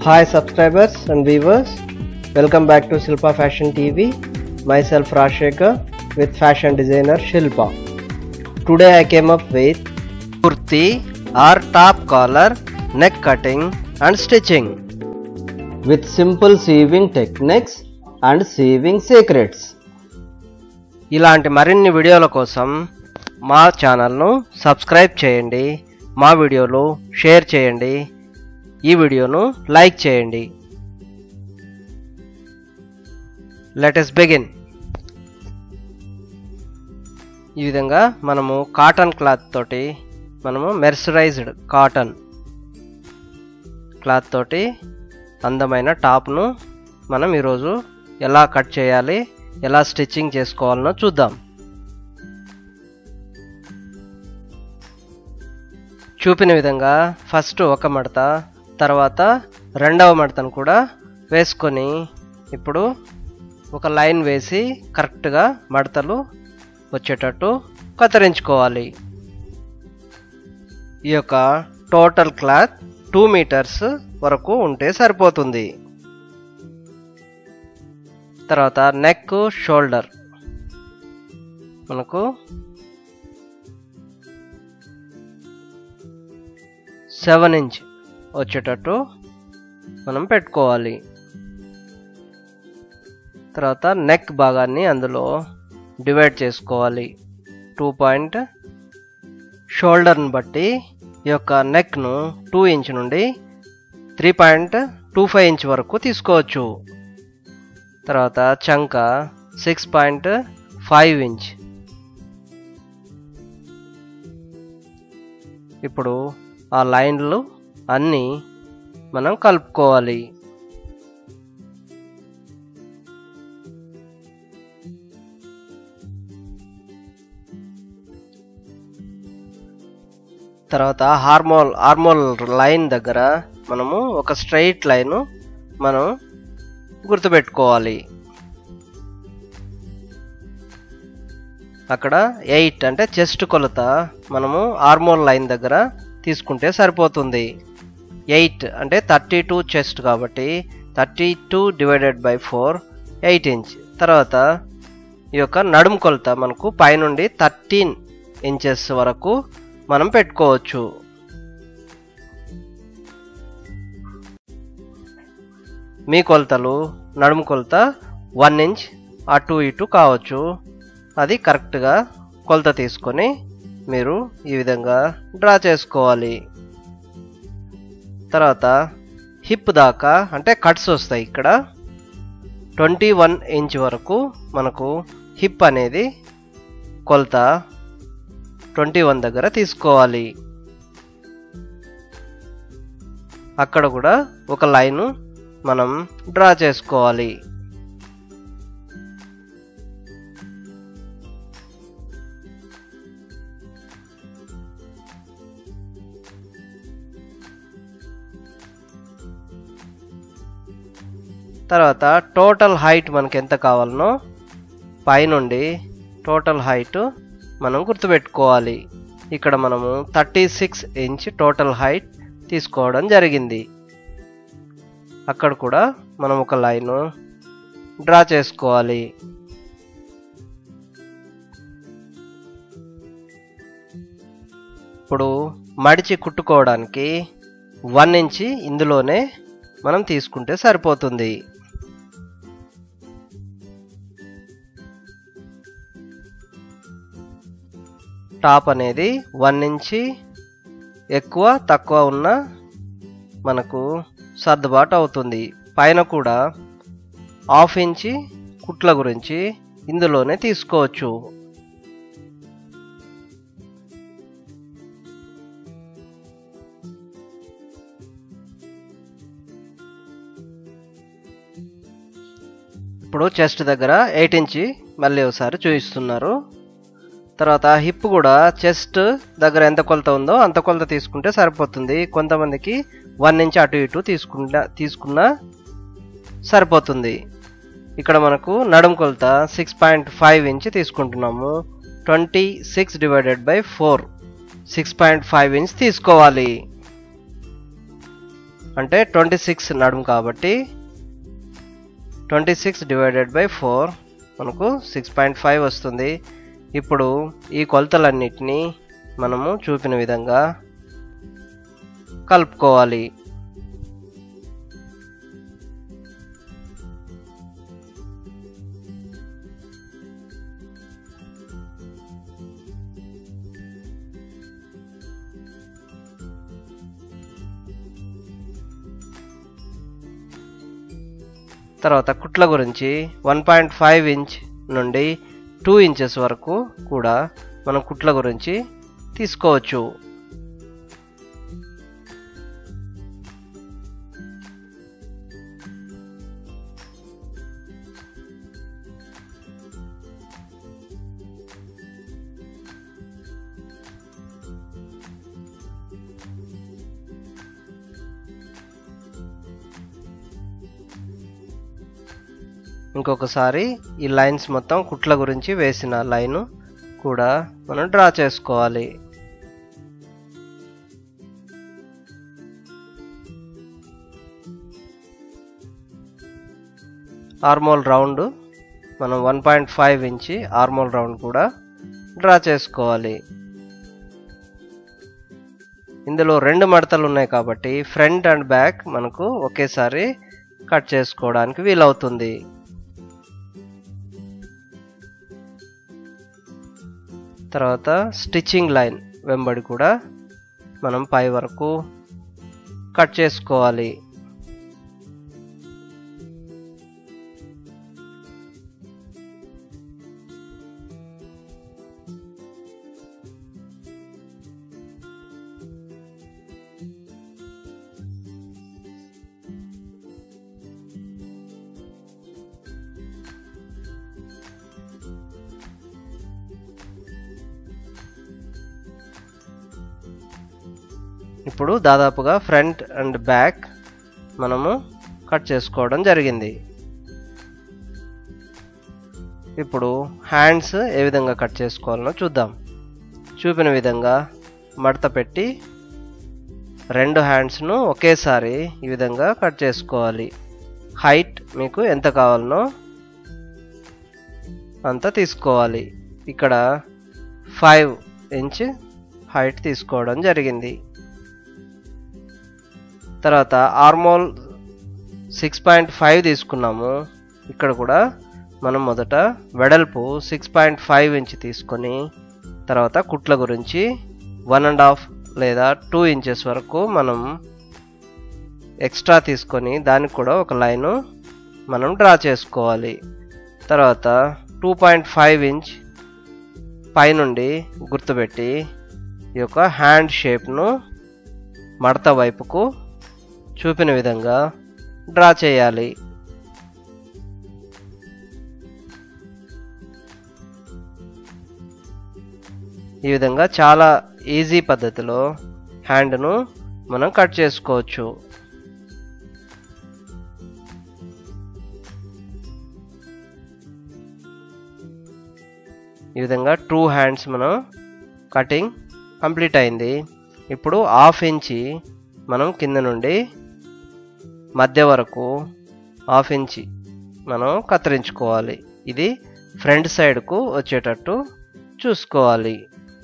Hi, subscribers and viewers. Welcome back to Silpa Fashion TV. Myself Rashekar with fashion designer Shilpa. Today I came up with kurti or top collar, neck cutting and stitching with simple sewing techniques and sewing secrets. ఇలాంటి మరిన్ని వీడియోల కోసం మా ఛానల్ను subscribe చేయండి మా వీడియోలు share చేయండి ఈ వీడియోను లైక్ చేయండి లెటెస్ బిగిన్ ఈ విధంగా మనము కాటన్ క్లాత్ తోటి మనము మెర్సరైజ్డ్ కాటన్ క్లాత్ తోటి అందమైన టాప్ను మనం ఈరోజు ఎలా కట్ చేయాలి ఎలా స్టిచ్చింగ్ చేసుకోవాలనో చూద్దాం చూపిన విధంగా ఫస్ట్ ఒక మడత తర్వాత రెండవ మడతను కూడా వేసుకొని ఇప్పుడు ఒక లైన్ వేసి కరెక్ట్గా మడతలు వచ్చేటట్టు కత్తిరించుకోవాలి ఈ యొక్క టోటల్ క్లాత్ టూ మీటర్స్ వరకు ఉంటే సరిపోతుంది తర్వాత నెక్ షోల్డర్ మనకు సెవెన్ ఇంచ్ వచ్చేటట్టు మనం పెట్టుకోవాలి తర్వాత నెక్ భాగాన్ని అందులో డివైడ్ చేసుకోవాలి టూ పాయింట్ షోల్డర్ని బట్టి ఈ యొక్క నెక్ను టూ ఇంచ్ నుండి three point two five inch వరకు తీసుకోవచ్చు తర్వాత చంక సిక్స్ పాయింట్ ఫైవ్ ఇంచ్ ఇప్పుడు ఆ లైన్లు అన్నీ మనం కలుపుకోవాలి తర్వాత హార్మోల్ హార్మోల్ లైన్ దగ్గర మనము ఒక స్ట్రైట్ లైన్ మనం గుర్తుపెట్టుకోవాలి అక్కడ ఎయిట్ అంటే చెస్ట్ కొలత మనము ఆర్మోల్ లైన్ దగ్గర తీసుకుంటే సరిపోతుంది ఎయిట్ అంటే థర్టీ టూ చెస్ట్ కాబట్టి thirty two divided by four eight inch తర్వాత ఈ యొక్క నడుము కొలత మనకు పైనుండి థర్టీన్ ఇంచెస్ వరకు మనం పెట్టుకోవచ్చు మీ కొలతలు నడుము కొలత వన్ ఇంచ్ అటు ఇటు కావచ్చు అది కరెక్ట్గా కొలత తీసుకొని మీరు ఈ విధంగా డ్రా చేసుకోవాలి తర్వాత హిప్ దాకా అంటే కట్స్ వస్తాయి ఇక్కడ ట్వంటీ వన్ ఇంచ్ వరకు మనకు హిప్ అనేది కొలత ట్వంటీ వన్ దగ్గర తీసుకోవాలి అక్కడ కూడా ఒక లైను మనం డ్రా చేసుకోవాలి తర్వాత టోటల్ హైట్ మనకి ఎంత కావాలనో పైనుండి టోటల్ హైట్ మనం గుర్తుపెట్టుకోవాలి ఇక్కడ మనము thirty six inch total height తీసుకోవడం జరిగింది అక్కడ కూడా మనం ఒక లైన్ డ్రా చేసుకోవాలి ఇప్పుడు మడిచి కుట్టుకోవడానికి వన్ ఇంచి ఇందులోనే మనం తీసుకుంటే సరిపోతుంది టాప్ అనేది వన్ ఇంచి ఎక్కువ తక్కువ ఉన్న మనకు సర్దుబాటు అవుతుంది పైన కూడా హాఫ్ ఇంచి కుట్ల గురించి ఇందులోనే తీసుకోవచ్చు ఇప్పుడు చెస్ట్ దగ్గర ఎయిట్ ఇంచి మళ్ళీ ఒకసారి చూపిస్తున్నారు తర్వాత హిప్ కూడా చెస్ట్ దగ్గర ఎంత కొలత ఉందో అంత కొలత తీసుకుంటే సరిపోతుంది కొంతమందికి వన్ ఇంచ్ అటు ఇటు తీసుకుంటా తీసుకున్నా సరిపోతుంది ఇక్కడ మనకు నడుము కొలత సిక్స్ పాయింట్ ఫైవ్ ఇంచ్ తీసుకుంటున్నాము twenty six divided by four six point five inch తీసుకోవాలి అంటే ట్వంటీ సిక్స్ నడుము కాబట్టి twenty six divided by four మనకు సిక్స్ పాయింట్ ఫైవ్ వస్తుంది ఇప్పుడు ఈ కొలతలన్నిటినీ మనము చూపిన విధంగా కలుపుకోవాలి తర్వాత కుట్ల గురించి వన్ పాయింట్ ఫైవ్ ఇంచ్ నుండి టూ ఇంచెస్ వరకు కూడా మనం కుట్ల గురించి తీసుకోవచ్చు ఇంకొకసారి ఈ లైన్స్ మొత్తం కుట్ల గురించి వేసిన లైన్ కూడా మనం డ్రా చేసుకోవాలి ఆర్మోల్ రౌండ్ మనం one point five inch armhole round కూడా డ్రా చేసుకోవాలి ఇందులో రెండు మడతలు ఉన్నాయి కాబట్టి ఫ్రంట్ అండ్ బ్యాక్ మనకు ఒకేసారి కట్ చేసుకోవడానికి వీలవుతుంది తర్వాత స్టిచ్చింగ్ లైన్ వెంబడి కూడా మనం పై వరకు కట్ చేసుకోవాలి ఇప్పుడు దాదాపుగా ఫ్రంట్ అండ్ బ్యాక్ మనము కట్ చేసుకోవడం జరిగింది ఇప్పుడు హ్యాండ్స్ ఏ విధంగా కట్ చేసుకోవాలనో చూద్దాం చూపిన విధంగా మడత పెట్టి రెండు హ్యాండ్స్ను ఒకేసారి ఈ విధంగా కట్ చేసుకోవాలి హైట్ మీకు ఎంత కావాలనో అంత తీసుకోవాలి ఇక్కడ ఫైవ్ ఇంచ్ హైట్ తీసుకోవడం జరిగింది తర్వాత ఆర్మోల్ సిక్స్ పాయింట్ ఫైవ్ తీసుకున్నాము ఇక్కడ కూడా మనం మొదట వెడల్పు సిక్స్ పాయింట్ ఫైవ్ ఇంచ్ తీసుకొని తర్వాత కుట్ల గురించి వన్ అండ్ హాఫ్ లేదా టూ ఇంచెస్ వరకు మనం ఎక్స్ట్రా తీసుకొని దానికి కూడా ఒక లైను మనం డ్రా చేసుకోవాలి తర్వాత టూ పాయింట్ ఫైవ్ ఇంచ్ పైనుండి గుర్తుపెట్టి ఈ యొక్క హ్యాండ్ షేప్ను మడత వైపుకు చూపిన విధంగా డ్రా చేయాలి ఈ విధంగా చాలా ఈజీ పద్ధతిలో హ్యాండ్ను మనం కట్ చేసుకోవచ్చు ఈ విధంగా టూ హ్యాండ్స్ మనం కటింగ్ కంప్లీట్ అయింది ఇప్పుడు హాఫ్ ఇంచి మనం కింద నుండి మధ్య వరకు హాఫ్ ఇంచి మనం కత్తిరించుకోవాలి ఇది ఫ్రంట్ సైడ్కు వచ్చేటట్టు చూసుకోవాలి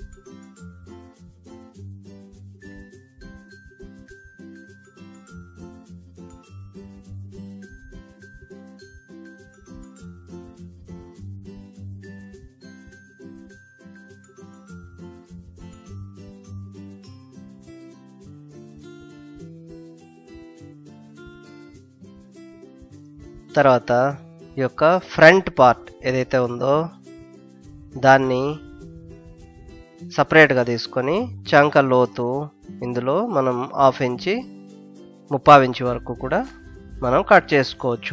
తర్వాత ఈ యొక్క ఫ్రంట్ పార్ట్ ఏదైతే ఉందో దాన్ని సపరేట్గా తీసుకొని చంక లోతు ఇందులో మనం హాఫ్ ఇంచి ముప్పావు ఇంచి వరకు కూడా మనం కట్ చేసుకోవచ్చు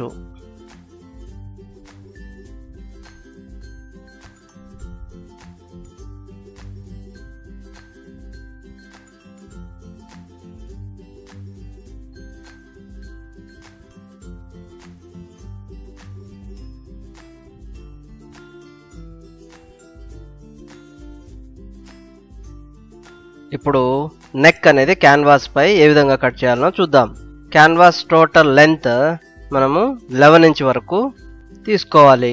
ఇప్పుడు నెక్ అనేది క్యాన్వాస్ పై ఏ విధంగా కట్ చేయాలనో చూద్దాం క్యాన్వాస్ టోటల్ లెంత్ మనము లెవెన్ ఇంచ్ వరకు తీసుకోవాలి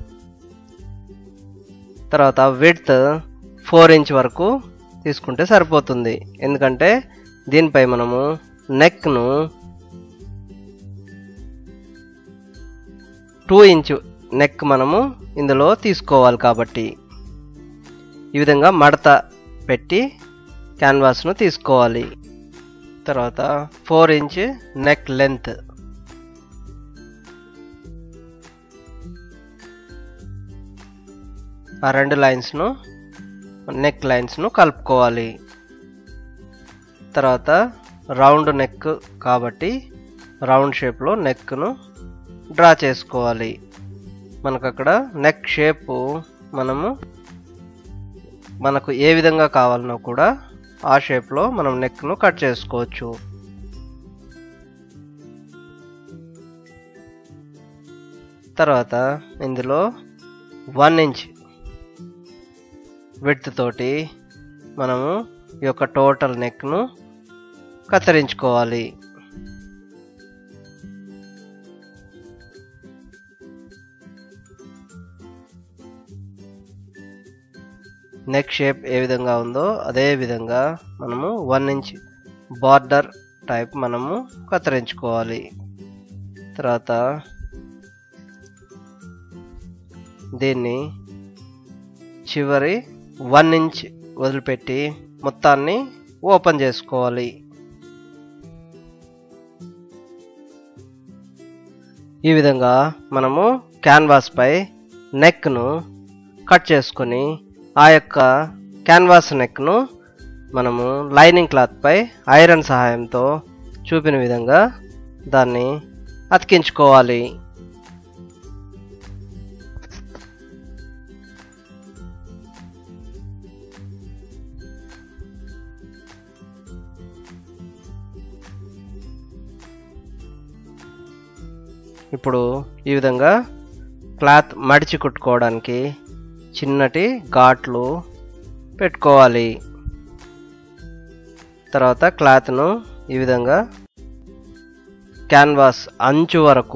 తర్వాత విడ్త్ ఫోర్ ఇంచ్ వరకు తీసుకుంటే సరిపోతుంది ఎందుకంటే దీనిపై మనము నెక్ను టూ ఇంచ్ నెక్ మనము ఇందులో తీసుకోవాలి కాబట్టి ఈ విధంగా మడత పెట్టి క్యాన్వాస్ను తీసుకోవాలి తర్వాత ఫోర్ ఇంచ్ నెక్ లెంత్ ఆ రెండు లైన్స్ను నెక్ లైన్స్ను కలుపుకోవాలి తర్వాత రౌండ్ నెక్ కాబట్టి రౌండ్ షేప్లో నెక్ను డ్రా చేసుకోవాలి మనకు అక్కడ నెక్ షేప్ మనము మనకు ఏ విధంగా కావాలనో కూడా ఆ షేప్లో మనం నెక్ను కట్ చేసుకోవచ్చు తర్వాత ఇందులో వన్ ఇంచ్ విడ్త్ తోటి మనము ఈ యొక్క టోటల్ నెక్ను కత్తిరించుకోవాలి నెక్ షేప్ ఏ విధంగా ఉందో అదే విధంగా మనము వన్ ఇంచ్ బార్డర్ టైప్ మనము కత్తిరించుకోవాలి తర్వాత దీన్ని చివరి వన్ ఇంచ్ వదిలిపెట్టి మొత్తాన్ని ఓపెన్ చేసుకోవాలి ఈ విధంగా మనము క్యాన్వాస్పై నెక్ను కట్ చేసుకొని ఆ యొక్క క్యాన్వాస్ నెక్ను మనము లైనింగ్ క్లాత్పై ఐరన్ సహాయంతో చూపిన విధంగా దాన్ని అతికించుకోవాలి ఇప్పుడు ఈ విధంగా క్లాత్ మడిచి కుట్టుకోవడానికి చిన్నటి ఘాట్లు పెట్టుకోవాలి తర్వాత క్లాత్ను ఈ విధంగా క్యాన్వాస్ అంచు వరకు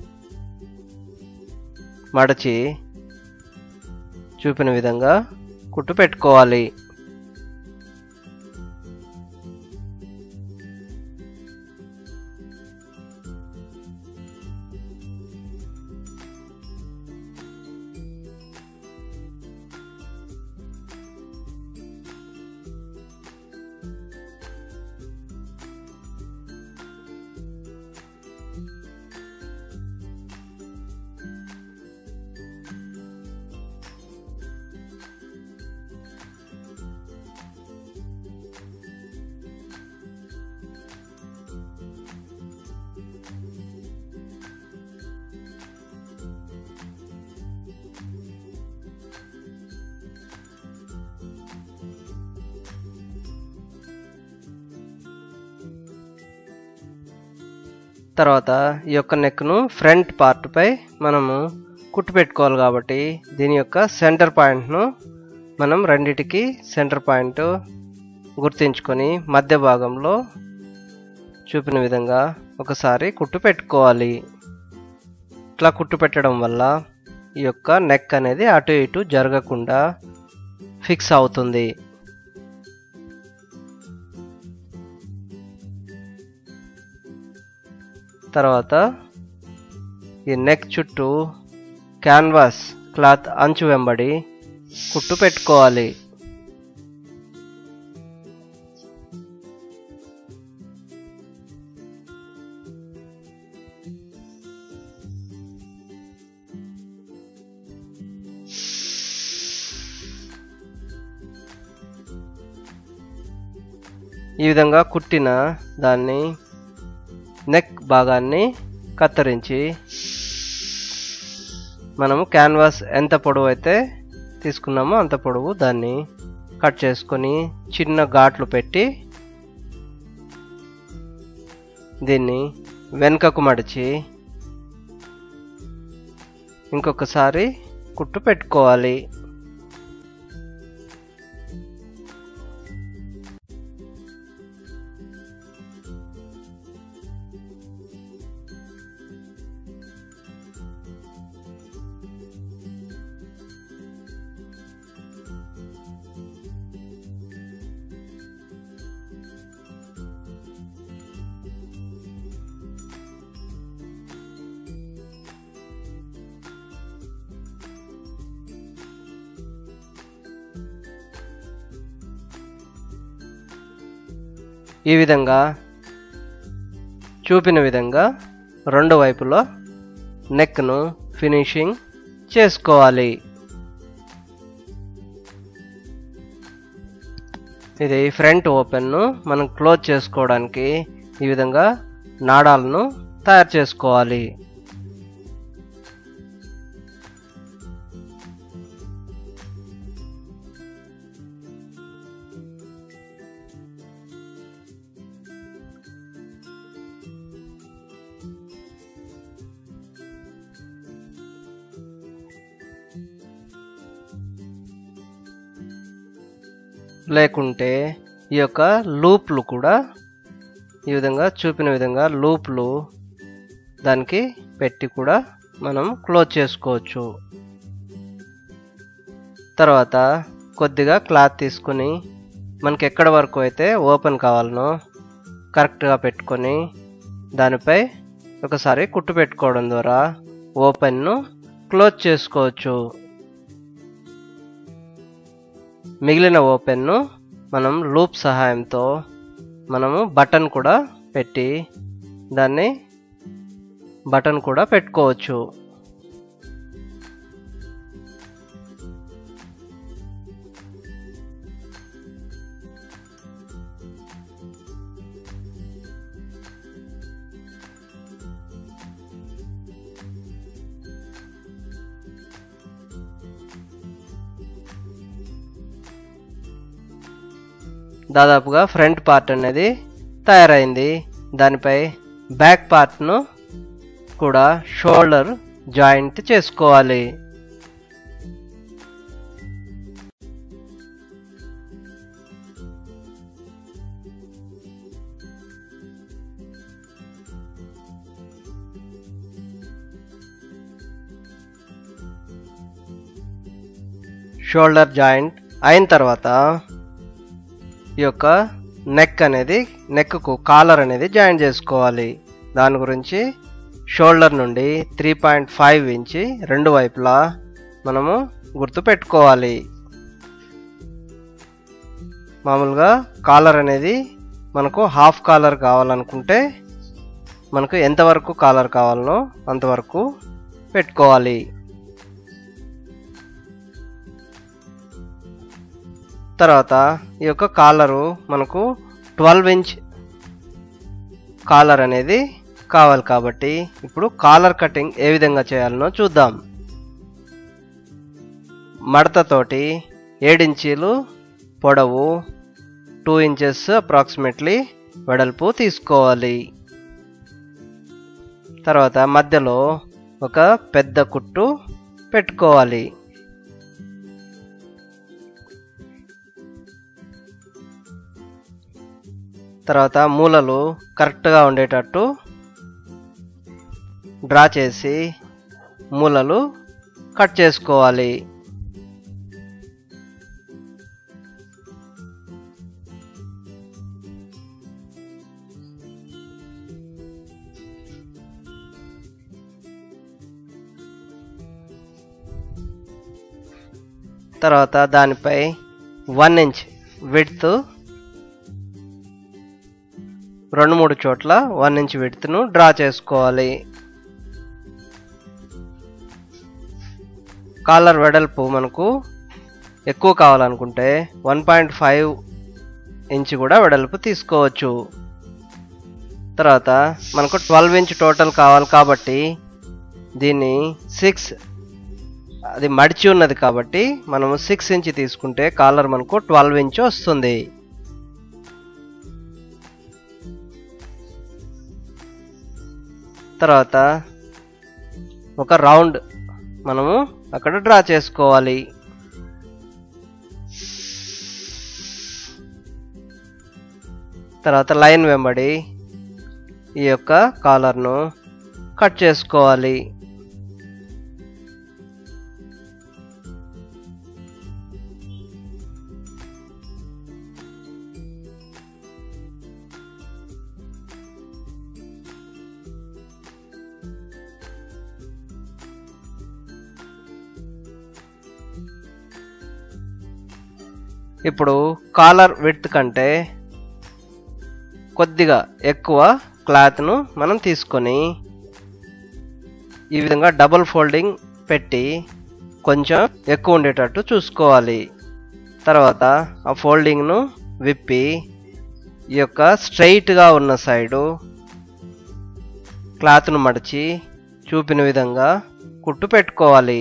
మడచి చూపిన విధంగా కుట్టు పెట్టుకోవాలి తర్వాత ఈ యొక్క నెక్ను ఫ్రంట్ పార్ట్పై మనము కుట్టు పెట్టుకోవాలి కాబట్టి దీని యొక్క సెంటర్ పాయింట్ను మనం రెండిటికి సెంటర్ పాయింట్ గుర్తించుకొని మధ్య భాగంలో చూపిన విధంగా ఒకసారి కుట్టు పెట్టుకోవాలి ఇట్లా కుట్టు పెట్టడం వల్ల ఈ యొక్క నెక్ అనేది అటు ఇటు జరగకుండా ఫిక్స్ అవుతుంది తర్వాత ఈ నెక్ చుట్టూ క్యాన్వాస్ క్లాత్ అంచు వెంబడి కుట్టు పెట్టుకోవాలి ఈ విధంగా కుట్టిన దాన్ని నెక్ భాగాన్ని కత్తిరించి మనము క్యాన్వాస్ ఎంత పొడవు అయితే తీసుకున్నామో అంత పొడవు దాన్ని కట్ చేసుకొని చిన్న ఘాట్లు పెట్టి దీన్ని వెనుకకు మడిచి ఇంకొకసారి కుట్టు పెట్టుకోవాలి ఈ విధంగా చూపిన విధంగా రెండు వైపులో నెక్ను ఫినిషింగ్ చేసుకోవాలి ఇది ఫ్రంట్ ఓపెన్ను మనం క్లోజ్ చేసుకోవడానికి ఈ విధంగా నాడాలను తయారు చేసుకోవాలి లేకుంటే ఈ యొక్క లూప్లు కూడా ఈ విధంగా చూపిన విధంగా లూప్లు దానికి పెట్టి కూడా మనం క్లోజ్ చేసుకోవచ్చు తర్వాత కొద్దిగా క్లాత్ తీసుకుని మనకి ఎక్కడ వరకు అయితే ఓపెన్ కావాలనో కరెక్ట్గా పెట్టుకొని దానిపై ఒకసారి కుట్టు పెట్టుకోవడం ద్వారా ఓపెన్ను క్లోజ్ చేసుకోవచ్చు మిగిలిన ఓపెన్ను మనం లూప్ సహాయంతో మనము బటన్ కూడా పెట్టి దాన్ని బటన్ కూడా పెట్టుకోవచ్చు దాదాపుగా ఫ్రంట్ పార్ట్ అనేది తయారైంది దానిపై బ్యాక్ పార్ట్ను కూడా షోల్డర్ జాయింట్ చేసుకోవాలి షోల్డర్ జాయింట్ అయిన తర్వాత ఈ యొక్క నెక్ అనేది నెక్కు కాలర్ అనేది జాయిన్ చేసుకోవాలి దాని గురించి షోల్డర్ నుండి త్రీ పాయింట్ ఫైవ్ ఇంచి రెండు వైపులా మనము గుర్తు పెట్టుకోవాలి మామూలుగా కాలర్ అనేది మనకు హాఫ్ కాలర్ కావాలనుకుంటే మనకు ఎంతవరకు కాలర్ కావాలనో అంతవరకు పెట్టుకోవాలి తర్వాత ఈ యొక్క కాలరు మనకు ట్వెల్వ్ ఇంచ్ కాలర్ అనేది కావాలి కాబట్టి ఇప్పుడు కాలర్ కటింగ్ ఏ విధంగా చేయాలనో చూద్దాం మడతతోటి ఏడించీలు పొడవు టూ ఇంచెస్ అప్రాక్సిమేట్లీ వెడల్పు తీసుకోవాలి తర్వాత మధ్యలో ఒక పెద్ద కుట్టు పెట్టుకోవాలి తర్వాత మూలలు కరెక్ట్గా ఉండేటట్టు డ్రా చేసి మూలలు కట్ చేసుకోవాలి తర్వాత దానిపై వన్ ఇంచ్ విడ్త్ రెండు మూడు చోట్ల వన్ ఇంచ్ విడ్త్ను డ్రా చేసుకోవాలి కాలర్ వెడల్పు మనకు ఎక్కువ కావాలనుకుంటే వన్ పాయింట్ ఫైవ్ ఇంచ్ కూడా వెడల్పు తీసుకోవచ్చు తర్వాత మనకు ట్వెల్వ్ ఇంచ్ టోటల్ కావాలి కాబట్టి దీన్ని సిక్స్ అది మడిచి ఉన్నది కాబట్టి మనము సిక్స్ ఇంచ్ తీసుకుంటే కాలర్ మనకు ట్వెల్వ్ ఇంచ్ వస్తుంది తర్వాత ఒక రౌండ్ మనము అక్కడ డ్రా చేసుకోవాలి తర్వాత లైన్ వెంబడి ఈ యొక్క కాలర్ను కట్ చేసుకోవాలి ఇప్పుడు కాలర్ విడ్త్ కంటే కొద్దిగా ఎక్కువ క్లాత్ను మనం తీసుకొని ఈ విధంగా డబుల్ ఫోల్డింగ్ పెట్టి కొంచెం ఎక్కువ ఉండేటట్టు చూసుకోవాలి తర్వాత ఆ ఫోల్డింగ్ను విప్పి ఈ యొక్క స్ట్రైట్గా ఉన్న సైడు క్లాత్ను మడిచి చూపిన విధంగా కుట్టు పెట్టుకోవాలి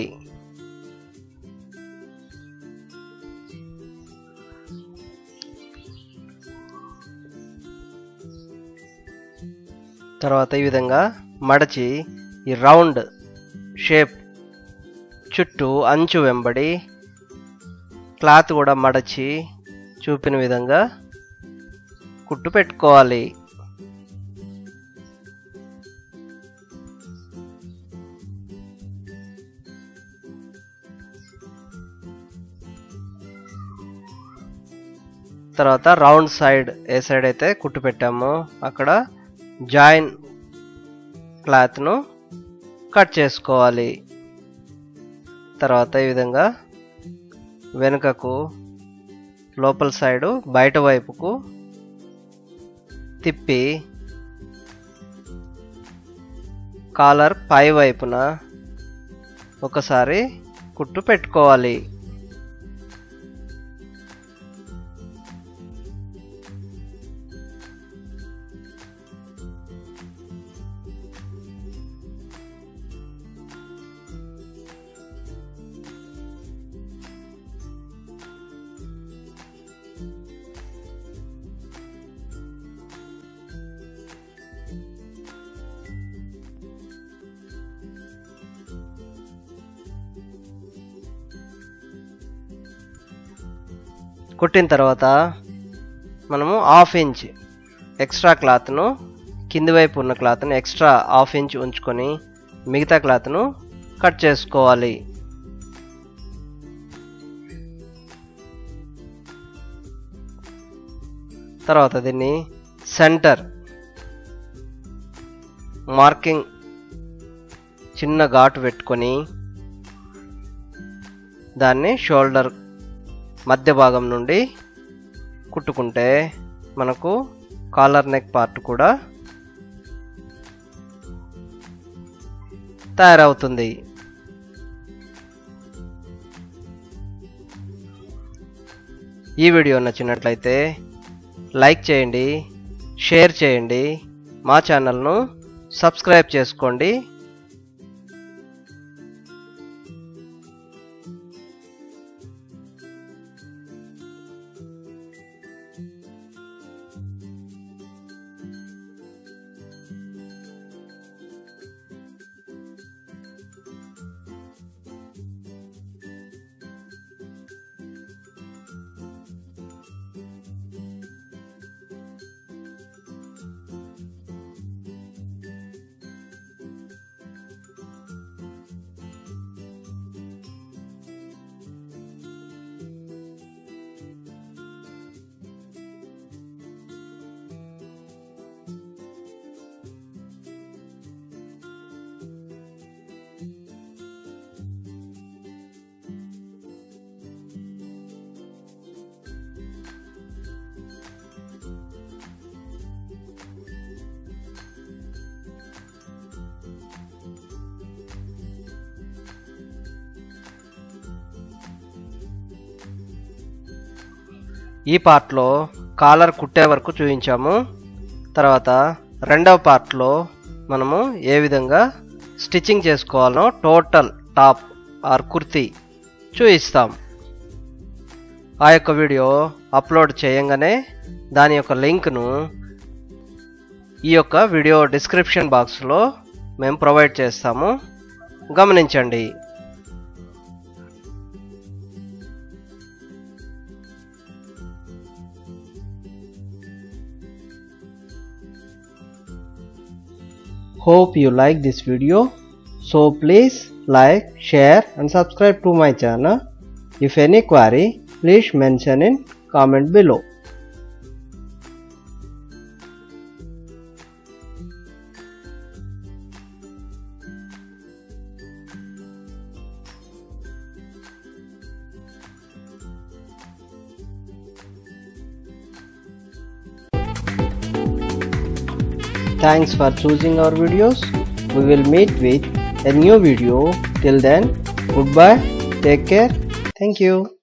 తర్వాత ఈ విధంగా మడచి ఈ రౌండ్ షేప్ చుట్టూ అంచు వెంబడి క్లాత్ కూడా మడచి చూపిన విధంగా కుట్టు పెట్టుకోవాలి తర్వాత రౌండ్ సైడ్ ఏ సైడ్ అయితే కుట్టు పెట్టామో అక్కడ జాయిన్ క్లాత్ను కట్ చేసుకోవాలి తర్వాత ఈ విధంగా వెనుకకు లోపల సైడు బయట వైపుకు తిప్పి కాలర్ పై వైపున ఒకసారి కుట్టు పెట్టుకోవాలి కుట్టిన తర్వాత మనము హాఫ్ ఇంచ్ ఎక్స్ట్రా క్లాత్ను కింది వైపు ఉన్న క్లాత్ను ఎక్స్ట్రా హాఫ్ ఇంచ్ ఉంచుకొని మిగతా క్లాత్ను కట్ చేసుకోవాలి తర్వాత దీన్ని సెంటర్ మార్కింగ్ చిన్న ఘాటు పెట్టుకొని దాన్ని షోల్డర్ మధ్య భాగం నుండి కుట్టుకుంటే మనకు కాలర్ నెక్ పార్ట్ కూడా తయారవుతుంది ఈ వీడియో నచ్చినట్లయితే లైక్ చేయండి షేర్ చేయండి మా ఛానల్ను సబ్స్క్రైబ్ చేసుకోండి ఈ పార్ట్లో కాలర్ కుట్టే వరకు చూపించాము తర్వాత రెండవ పార్ట్లో మనము ఏ విధంగా స్టిచ్చింగ్ చేసుకోవాలనో టోటల్ టాప్ ఆర్ కుర్తీ చూపిస్తాం ఆ యొక్క వీడియో అప్లోడ్ చేయంగానే దాని యొక్క లింక్ను ఈ యొక్క వీడియో డిస్క్రిప్షన్ బాక్స్లో మేము ప్రొవైడ్ చేస్తాము గమనించండి hope you like this video so please like share and subscribe to my channel if any query please mention in comment below Thanks for choosing our videos. We will meet with a new video. Till then, goodbye. Take care. Thank you.